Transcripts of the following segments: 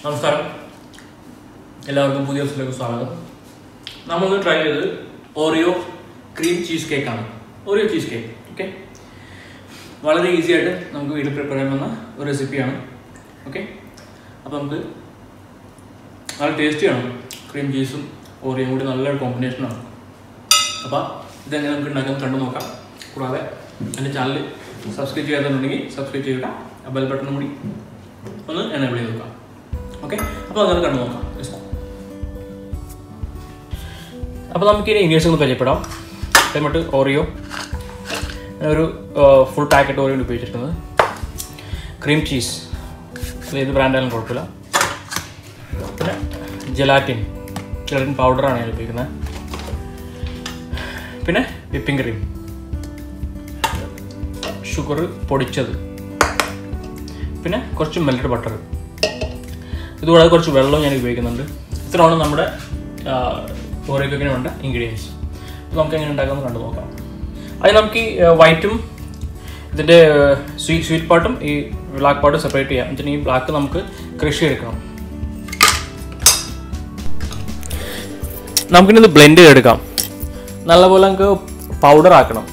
നമസ്കാരം എല്ലാവർക്കും പുതിയ ദിവസത്തിലേക്ക് സ്വാഗതം നമ്മളിന്ന് ട്രൈ ചെയ്തത് ഓറിയോ ക്രീം ചീസ് കേക്കാണ് ഓറിയോ ചീസ് കേക്ക് ഓക്കെ വളരെ ഈസി ആയിട്ട് നമുക്ക് വീട്ടിൽ പ്രിപ്പയർ ചെയ്യാവുന്ന ഒരു റെസിപ്പിയാണ് ഓക്കെ അപ്പോൾ നമുക്ക് നല്ല ടേസ്റ്റിയാണ് ക്രീം ചീസും ഓറിയോയും കൂടി നല്ലൊരു കോമ്പിനേഷനാണ് അപ്പോൾ ഇതെങ്ങനെ നമുക്ക് ഉണ്ടാക്കാൻ കണ്ടു നോക്കാം കൂടാതെ എൻ്റെ ചാനൽ സബ്സ്ക്രൈബ് ചെയ്യാത്തുണ്ടെങ്കിൽ സബ്സ്ക്രൈബ് ചെയ്യുക ആ ബെൽ ബട്ടണും കൂടി ഒന്ന് എനേബിൾ ചെയ്ത് നോക്കാം ഓക്കെ അപ്പോൾ അങ്ങനെ കണ്ടു നോക്കാം Let's go. അപ്പോൾ നമുക്ക് ഇനി ഇൻഗ്രീഡിയൻസ് ഒന്ന് പരിചയപ്പെടാം എന്നിട്ട് ഓറിയോ ഒരു ഫുൾ പാക്കറ്റ് ഓറിയോ ഉപയോഗിച്ചിരിക്കുന്നത് ക്രീം ചീസ് അത് ഏത് ബ്രാൻഡായാലും കുഴപ്പമില്ല പിന്നെ ജെലാറ്റിൻ ജെലാറ്റിൻ പൗഡറാണ് ഞാൻ ഉപയോഗിക്കുന്നത് പിന്നെ വിപ്പിംഗ് ക്രീം ഷുഗർ പൊടിച്ചത് പിന്നെ കുറച്ച് മെൽറ്റഡ് ബട്ടർ ഇതുകൂടാതെ കുറച്ച് വെള്ളവും ഞാൻ ഉപയോഗിക്കുന്നുണ്ട് ഇത്രയാണ് നമ്മുടെ ഓരോക്കൊക്കെ വേണ്ട ഇൻഗ്രീഡിയൻസ് നമുക്ക് എങ്ങനെ ഉണ്ടാക്കാമെന്ന് കണ്ടു നോക്കാം അത് നമുക്ക് ഈ വൈറ്റും ഇതിൻ്റെ സ്വീറ്റ് സ്വീറ്റ് പാർട്ടും ഈ ബ്ലാക്ക് പാർട്ടും സെപ്പറേറ്റ് ചെയ്യാം എന്നിട്ട് ഈ ബ്ലാക്ക് നമുക്ക് കൃഷി എടുക്കണം നമുക്കിത് ബ്ലെൻഡ് ചെയ്തെടുക്കാം നല്ലപോലെ നമുക്ക് പൗഡർ ആക്കണം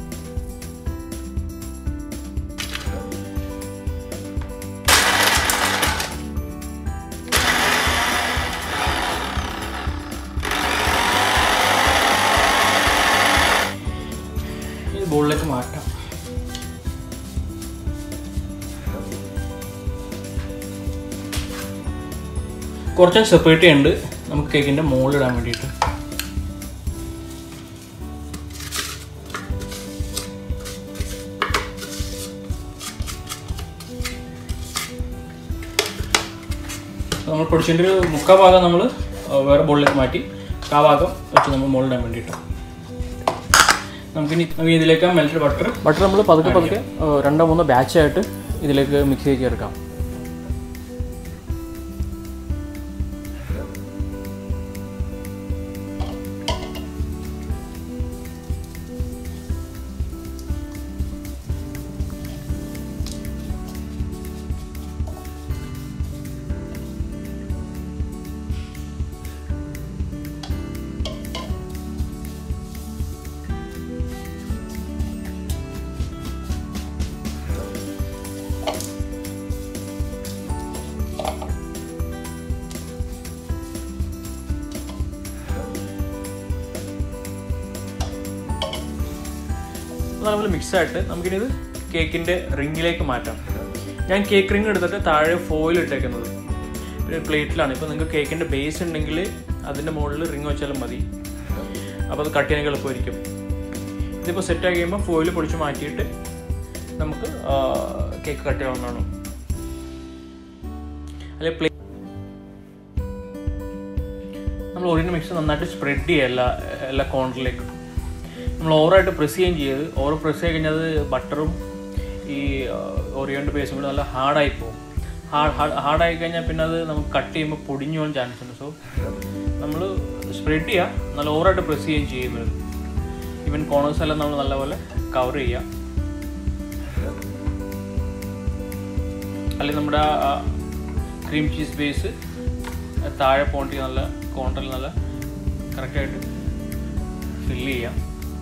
ഈ ബോളിലേക്ക് മാറ്റാം കുറച്ച് സെപ്പറേറ്റ് ചെയ്യുന്നുണ്ട് നമുക്ക് കേക്കിൻ്റെ മുകളിലിടാൻ വേണ്ടിയിട്ട് നമ്മൾ പൊടിച്ചതിൻ്റെ ഒരു മുക്കാ ഭാഗം നമ്മൾ വേറെ ബോളിലേക്ക് മാറ്റി കാ ഭാഗം വെച്ച് നമ്മൾ മുകളിടാൻ വേണ്ടിയിട്ട് നമുക്കിനി നമുക്ക് ഇതിലേക്ക് മെൽറ്റഡ് ബട്ടർ ബട്ടർ നമ്മൾ പതുക്കെ പതുക്കെ ഏഹ്, രണ്ടോ മൂന്നോ ബാച്ചായിട്ട് ഇതിലേക്ക് മിക്സ് ചെയ്ത് ചേർക്കാം നമ്മൾ മിക്സ് ആയിട്ട് നമുക്കിനി ഇത് കേക്കിൻ്റെ റിങ്ങിലേക്ക് മാറ്റാം ഞാൻ കേക്ക് റിങ് എടുത്തിട്ട് താഴെ ഫോയിൽ ഇട്ടേക്കുന്നത് പിന്നെ പ്ലേറ്റിലാണ് ഇപ്പോൾ നിങ്ങൾക്ക് കേക്കിൻ്റെ ബേസ് ഉണ്ടെങ്കിൽ അതിൻ്റെ മുകളിൽ റിങ് വെച്ചാലും മതി അപ്പോൾ അത് കട്ട് ചെയ്യാൻ എളുപ്പമായിരിക്കും ഇതിപ്പോൾ സെറ്റ് ആക്കി കഴിയുമ്പോൾ ഫോയിൽ പൊടിച്ച് മാറ്റിയിട്ട് നമുക്ക് കേക്ക് കട്ട് ചെയ്യാവുന്നതാണ് അല്ലെങ്കിൽ പ്ലേ നമ്മൾ ഒറിജിനൽ മിക്സ് നന്നായിട്ട് സ്പ്രെഡ് ചെയ്യുക എല്ലാ എല്ലാ കോർണറിലേക്കും നമ്മൾ ഓവറായിട്ട് പ്രസ് ചെയ്യുകയും ചെയ്ത് ഓവർ പ്രസ് ചെയ്ത് കഴിഞ്ഞാൽ അത് ബട്ടറും ഈ ഓറിയോൻ്റെ പേസും കൂടി നല്ല ഹാർഡായി പോകും ഹാർഡ് ഹാർഡായി കഴിഞ്ഞാൽ പിന്നെ അത് നമുക്ക് കട്ട് ചെയ്യുമ്പോൾ പൊടിഞ്ഞു പോകാൻ ചാൻസ് ഉണ്ട് സോ നമ്മൾ സ്പ്രെഡ് ചെയ്യുക നല്ല ഓവറായിട്ട് പ്രസ് ചെയ്യുകയും ചെയ്യുന്നത് ഈവൻ കോണേഴ്സ് എല്ലാം നമ്മൾ നല്ലപോലെ കവർ ചെയ്യുക അല്ലെങ്കിൽ നമ്മുടെ ക്രീം ചീസ് ബേസ് താഴെ പോണ്ടി നല്ല കോണ്ടറിൽ നല്ല കറക്റ്റായിട്ട് ഫില്ല് ചെയ്യാം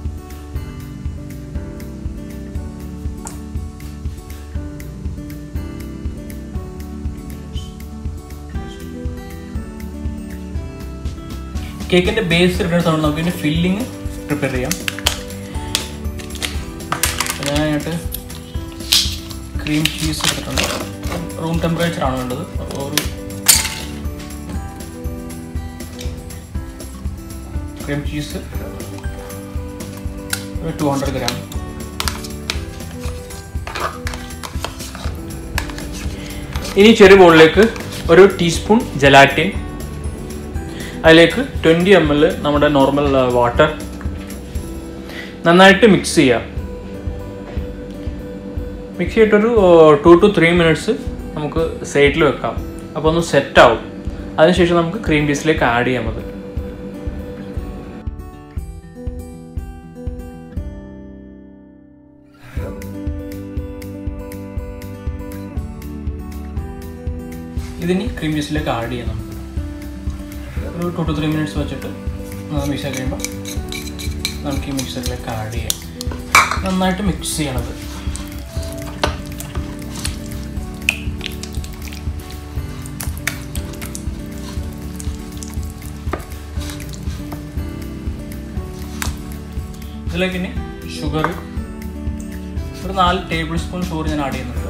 കേക്കിന്റെ ബേസ് ഇടുന്ന സമയം നമുക്ക് ഇതിന്റെ ഫില്ലിങ് പ്രിപ്പയർ ചെയ്യാം ഞാനായിട്ട് ക്രീം ചീസ് എടുത്തിട്ടുണ്ട് റൂം ടെമ്പറേച്ചർ ആണ് വേണ്ടത് അപ്പോൾ ഒരു ക്രീം ചീസ് ഒരു ടു ഹൺഡ്രഡ് ഗ്രാം ഇനി ചെറിയ ബോളിലേക്ക് ഒരു ടീസ്പൂൺ ജലാറ്റിൻ അതിലേക്ക് ട്വൻറ്റി എം എൽ നമ്മുടെ നോർമൽ വാട്ടർ നന്നായിട്ട് മിക്സ് ചെയ്യുക മിക്സ് ചെയ്തിട്ടൊരു ടു ടു ത്രീ മിനിറ്റ്സ് നമുക്ക് സൈഡിൽ വെക്കാം അപ്പോൾ ഒന്ന് സെറ്റ് ആവും അതിനുശേഷം നമുക്ക് ക്രീം പീസിലേക്ക് ആഡ് ചെയ്യാം അത് ഇതിനി ക്രീം ചീസിലേക്ക് ആഡ് ചെയ്യാം നമുക്ക് ഒരു ടു ടു ത്രീ മിനിറ്റ്സ് വെച്ചിട്ട് മിക്സ് ആക്കി കഴിയുമ്പോൾ നമുക്ക് ഈ മിക്സറിലേക്ക് ആഡ് ചെയ്യാം നന്നായിട്ട് മിക്സ് ചെയ്യണത് ഇതിലേക്ക് ഇനി ഷുഗർ ഒരു നാല് ടേബിൾ സ്പൂൺ ഷുഗർ ഞാൻ ആഡ് ചെയ്യുന്നുണ്ട്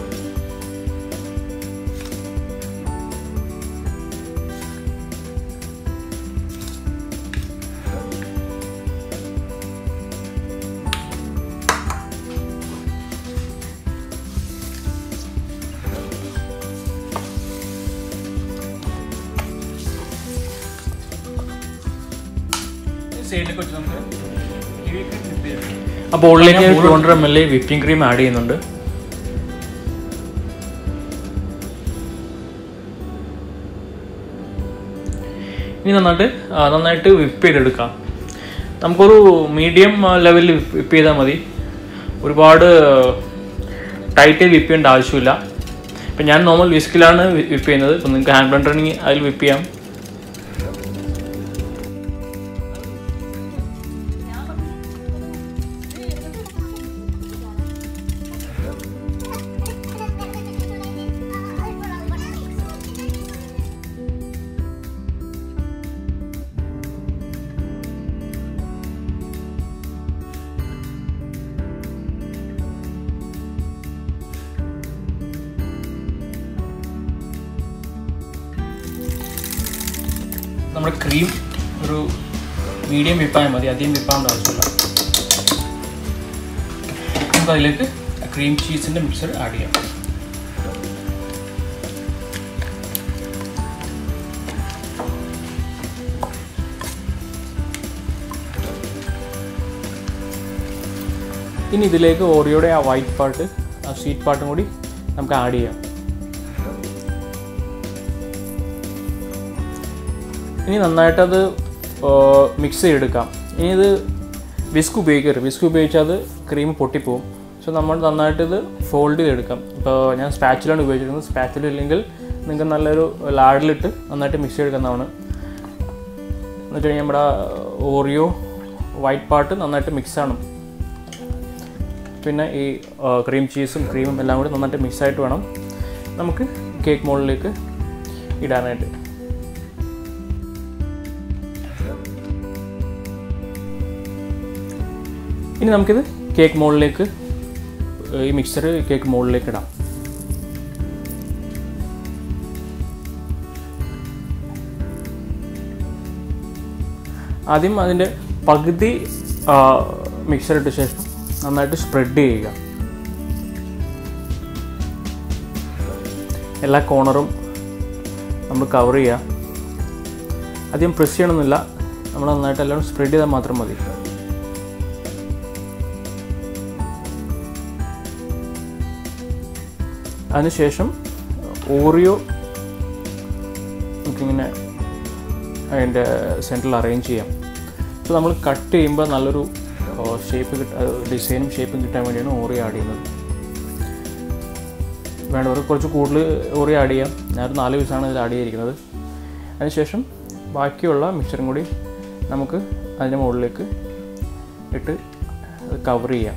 സൈഡിലേക്ക് വെച്ച് നമുക്ക് ആ ബോളിലേക്ക് two hundred M L whipping cream add ചെയ്യുന്നുണ്ട് ഇനി നന്നായിട്ട് ആ, നന്നായിട്ട് വിപ്പ് ചെയ്തെടുക്കാം നമുക്കൊരു മീഡിയം ലെവലിൽ വിപ്പ് ചെയ്താൽ മതി ഒരുപാട് ടൈറ്റ് വിപ്പ് ചെയ്യേണ്ട ആവശ്യമില്ല ഇപ്പം ഞാൻ നോർമൽ വിസ്കിലാണ് വിപ്പ് ചെയ്യുന്നത് ഇപ്പം നിങ്ങൾക്ക് ഹാൻഡ് ബ്ലണ്ടർ ആണെങ്കിൽ അതിൽ വിപ്പ് ചെയ്യാം നമ്മുടെ ക്രീം ഒരു മീഡിയം വിപ്പായാൽ മതി അധികം വിപ്പാവേണ്ട ആവശ്യമില്ല നമുക്ക് അതിലേക്ക് ക്രീം ചീസിൻ്റെ മിക്സർ ആഡ് ചെയ്യാം ഇനി ഇതിലേക്ക് ഓറിയോയുടെ ആ വൈറ്റ് പാർട്ട് ആ സ്വീറ്റ് പാർട്ടും കൂടി നമുക്ക് ആഡ് ചെയ്യാം ഇനി നന്നായിട്ടത് മിക്സ് ചെയ്തെടുക്കാം ഇനി ഇത് വിസ്ക് ഉപയോഗിക്കരുത് വിസ്ക് ഉപയോഗിച്ചാൽ അത് ക്രീം പൊട്ടിപ്പോവും സോ നമ്മൾ നന്നായിട്ട് ഇത് ഫോൾഡ് ചെയ്തെടുക്കാം ഇപ്പോൾ ഞാൻ സ്പാച്ചിലാണ് ഉപയോഗിച്ചിരുന്നത് സ്പാച്ചിൽ ഇല്ലെങ്കിൽ നിങ്ങൾക്ക് നല്ലൊരു ലാഡിലിട്ട് നന്നായിട്ട് മിക്സ് ചെയ്തെടുക്കുന്നതാണ് എന്ന് വെച്ച് കഴിഞ്ഞാൽ നമ്മുടെ ഓറിയോ വൈറ്റ് പാർട്ട് നന്നായിട്ട് മിക്സ് ആണ് പിന്നെ ഈ ക്രീം ചീസും ക്രീമും എല്ലാം കൂടി നന്നായിട്ട് മിക്സ് ആയിട്ട് വേണം നമുക്ക് കേക്ക് മോളിലേക്ക് ഇടാനായിട്ട് ഇനി നമുക്കിത് കേക്ക് മോളിലേക്ക് ഈ മിക്സർ കേക്ക് മോളിലേക്ക് ഇടാം ആദ്യം അതിൻ്റെ പകുതി മിക്സർ ഇട്ട ശേഷം നന്നായിട്ട് സ്പ്രെഡ് ചെയ്യുക എല്ലാ കോണറും നമ്മൾ കവർ ചെയ്യുക അധികം പ്രസ് ചെയ്യണമെന്നില്ല നമ്മൾ നന്നായിട്ട് എല്ലാം സ്പ്രെഡ് ചെയ്താൽ മാത്രം മതി അതിനുശേഷം ഓറിയോ നമുക്കിങ്ങനെ അതിൻ്റെ സെൻറ്ററിൽ അറേഞ്ച് ചെയ്യാം സോ നമ്മൾ കട്ട് ചെയ്യുമ്പോൾ നല്ലൊരു ഷേപ്പ് കിട്ട ഡിസൈനും ഷേപ്പും കിട്ടാൻ വേണ്ടിയാണ് ഓറിയോ ആഡ് ചെയ്യുന്നത് വേണ്ടവർ കുറച്ച് കൂടുതൽ ഓറിയോ ആഡ് ചെയ്യാം ഞാനൊരു നാല് പീസാണ് ഇതിൽ ആഡ് ചെയ്തിരിക്കുന്നത് അതിനുശേഷം ബാക്കിയുള്ള മിക്സറും കൂടി നമുക്ക് അതിൻ്റെ മുകളിലേക്ക് ഇട്ട് കവർ ചെയ്യാം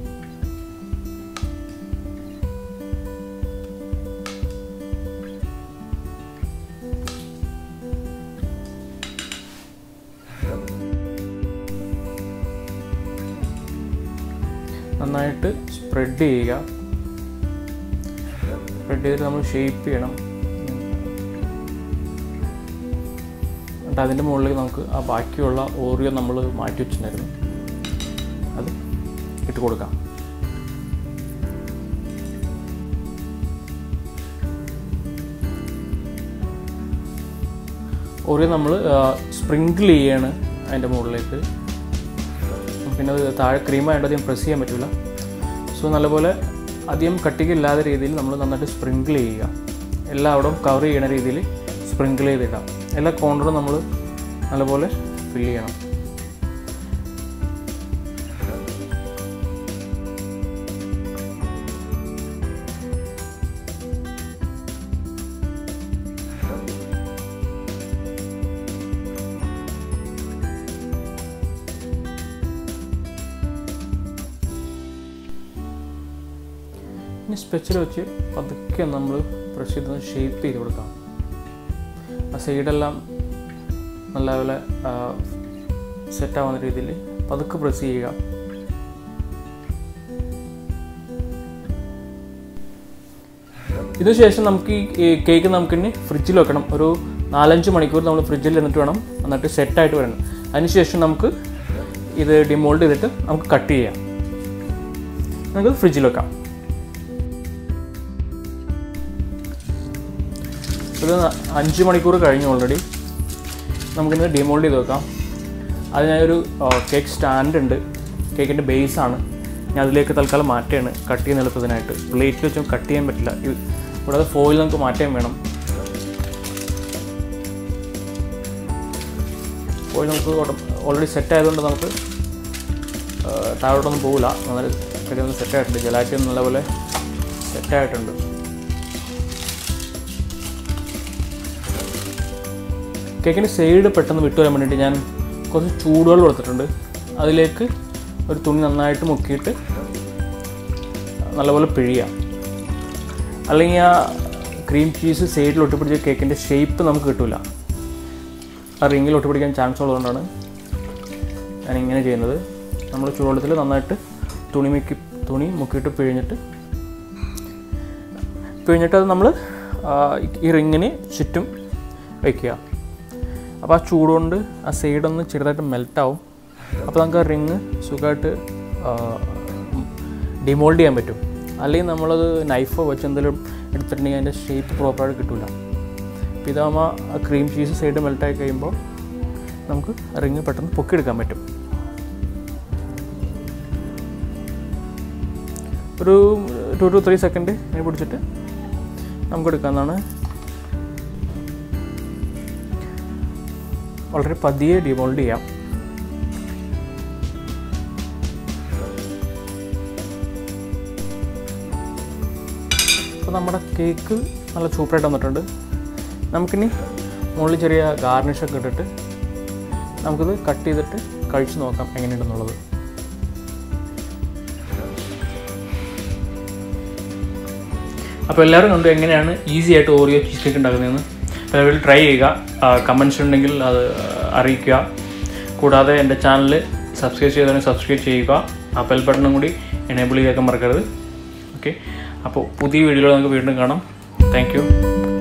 നന്നായിട്ട് സ്പ്രെഡ് ചെയ്യുക സ്പ്രെഡ് ചെയ്തിട്ട് നമ്മൾ ഷേപ്പ് ചെയ്യണം എന്നിട്ട് അതിൻ്റെ മുകളിലേക്ക് നമുക്ക് ആ ബാക്കിയുള്ള ഓറിയോ നമ്മൾ മാറ്റി വെച്ചിട്ടുണ്ടായിരുന്നു അത് ഇട്ട് കൊടുക്കാം ഓറിയോ നമ്മൾ സ്പ്രിങ്കിൾ ചെയ്യാണ് അതിൻ്റെ മുകളിലേക്ക് പിന്നെ അത് താഴെ ക്രീം ആയതുകൊണ്ട് അധികം പ്രസ് ചെയ്യാൻ പറ്റില്ല സോ നല്ലപോലെ അധികം കട്ടിക്കില്ലാത്ത രീതിയിൽ നമ്മൾ നന്നായിട്ട് സ്പ്രിങ്കിൾ ചെയ്യുക എല്ലാവിടവും കവർ ചെയ്യണ രീതിയിൽ സ്പ്രിങ്കിൾ ചെയ്തിടാം എല്ലാ കോർണറും നമ്മൾ നല്ലപോലെ ഫില്ല് ചെയ്യണം ഇനി സ്പെച്ചിൽ വെച്ച് പതുക്കെ നമ്മൾ പ്രസ് ചെയ്ത് ഷേപ്പ് ചെയ്ത് കൊടുക്കാം ആ സൈഡെല്ലാം നല്ലപോലെ സെറ്റ് ആവുന്ന രീതിയിൽ പതുക്കെ പ്രസ് ചെയ്യുക ഇതിനുശേഷം നമുക്ക് ഈ കേക്ക് നമുക്ക് ഇനി ഫ്രിഡ്ജിൽ വെക്കണം ഒരു നാലഞ്ച് മണിക്കൂർ നമ്മൾ ഫ്രിഡ്ജിൽ ഇരുന്നിട്ട് വേണം എന്നിട്ട് സെറ്റായിട്ട് വരണം അതിനുശേഷം നമുക്ക് ഇത് ഡിമോൾഡ് ചെയ്തിട്ട് നമുക്ക് കട്ട് ചെയ്യാം നമുക്ക് ഫ്രിഡ്ജിൽ വെക്കാം ഇത് അഞ്ച് മണിക്കൂർ കഴിഞ്ഞു ഓൾറെഡി നമുക്കിന്ന് ഡിമോൾഡ് ചെയ്ത് വെക്കാം അതിനായൊരു കേക്ക് സ്റ്റാൻഡ് ഉണ്ട് കേക്കിൻ്റെ ബേസാണ് ഞാൻ അതിലേക്ക് തൽക്കാലം മാറ്റുകയാണ് കട്ട് ചെയ്യുന്ന എളുപ്പത്തിനായിട്ട് പ്ലേറ്റിൽ വെച്ചും കട്ട് ചെയ്യാൻ പറ്റില്ല ഇത് കൂടാതെ ഫോയിൽ നമുക്ക് മാറ്റാൻ വേണം ഫോയിൽ നമുക്ക് ഓൾറെഡി സെറ്റ് ആയതുകൊണ്ട് നമുക്ക് താഴോട്ടൊന്നും പോകില്ല നന്നായി കഴിയുന്ന സെറ്റായിട്ടുണ്ട് ജലാറ്റിൻ നല്ലപോലെ സെറ്റായിട്ടുണ്ട് കേക്കിൻ്റെ സൈഡ് പെട്ടെന്ന് വിട്ടു വരാൻ വേണ്ടിയിട്ട് ഞാൻ കുറച്ച് ചൂടുവെള്ളം കൊടുത്തിട്ടുണ്ട് അതിലേക്ക് ഒരു തുണി നന്നായിട്ട് മുക്കിയിട്ട് നല്ലപോലെ പിഴിയാം അല്ലെങ്കിൽ ആ ക്രീം ചീസ് സൈഡിൽ ഒട്ടിപ്പിടിച്ച കേക്കിൻ്റെ ഷേപ്പ് നമുക്ക് കിട്ടില്ല ആ റിങ്ങിൽ ഒട്ടിപ്പിടിക്കാൻ ചാൻസ് ഉള്ളതുകൊണ്ടാണ് ഞാൻ ഇങ്ങനെ ചെയ്യുന്നത് നമ്മൾ ചൂടുവെള്ളത്തിൽ നന്നായിട്ട് തുണി മുക്കി തുണി മുക്കിയിട്ട് പിഴിഞ്ഞിട്ട് പിഴിഞ്ഞിട്ട് അത് നമ്മൾ ഈ റിങ്ങിന് ചുറ്റും വയ്ക്കുക അപ്പോൾ ആ ചൂടുകൊണ്ട് ആ സൈഡൊന്ന് ചെറുതായിട്ട് മെൽറ്റാവും അപ്പോൾ നമുക്ക് ആ റിങ് സുഖമായിട്ട് ഡിമോൾഡ് ചെയ്യാൻ പറ്റും അല്ലെങ്കിൽ നമ്മളത് നൈഫോ വെച്ച് എന്തെങ്കിലും എടുത്തിട്ടുണ്ടെങ്കിൽ അതിൻ്റെ ഷേപ്പ് പ്രോപ്പറായിട്ട് കിട്ടില്ല അപ്പോൾ ഇതാകുമ്പോൾ ആ ക്രീം ചീസ് സൈഡ് മെൽറ്റായി കഴിയുമ്പോൾ നമുക്ക് റിങ് പെട്ടെന്ന് പൊക്കിയെടുക്കാൻ പറ്റും ഒരു ടു ടു ത്രീ സെക്കൻഡ് ഇങ്ങനെ പിടിച്ചിട്ട് നമുക്ക് എടുക്കാവുന്നതാണ് വളരെ പതിയെ ഡിമോൾഡ് ചെയ്യാം അപ്പോൾ നമ്മുടെ കേക്ക് നല്ല സൂപ്പറായിട്ട് വന്നിട്ടുണ്ട് നമുക്കിനി മുകളിൽ ചെറിയ ഗാർണിഷൊക്കെ ഇട്ടിട്ട് നമുക്കിത് കട്ട് ചെയ്തിട്ട് കഴിച്ച് നോക്കാം എങ്ങനെയുണ്ടെന്നുള്ളത് അപ്പോൾ എല്ലാവരും കണ്ടു എങ്ങനെയാണ് ഈസി ആയിട്ട് ഓറിയോ ചീസ് കേക്ക് ഉണ്ടാക്കുന്നതെന്ന് അപ്പോൾ എല്ലാവരും ട്രൈ ചെയ്യുക കമൻസ് ഉണ്ടെങ്കിൽ അത് അറിയിക്കുക കൂടാതെ എൻ്റെ ചാനൽ സബ്സ്ക്രൈബ് ചെയ്തതിന് സബ്സ്ക്രൈബ് ചെയ്യുക ആ ബെൽ ബട്ടണും കൂടി എനേബിൾ ചെയ്തൊക്കെ മറക്കരുത് ഓക്കെ അപ്പോൾ പുതിയ വീഡിയോകൾ നമുക്ക് വീണ്ടും കാണാം താങ്ക്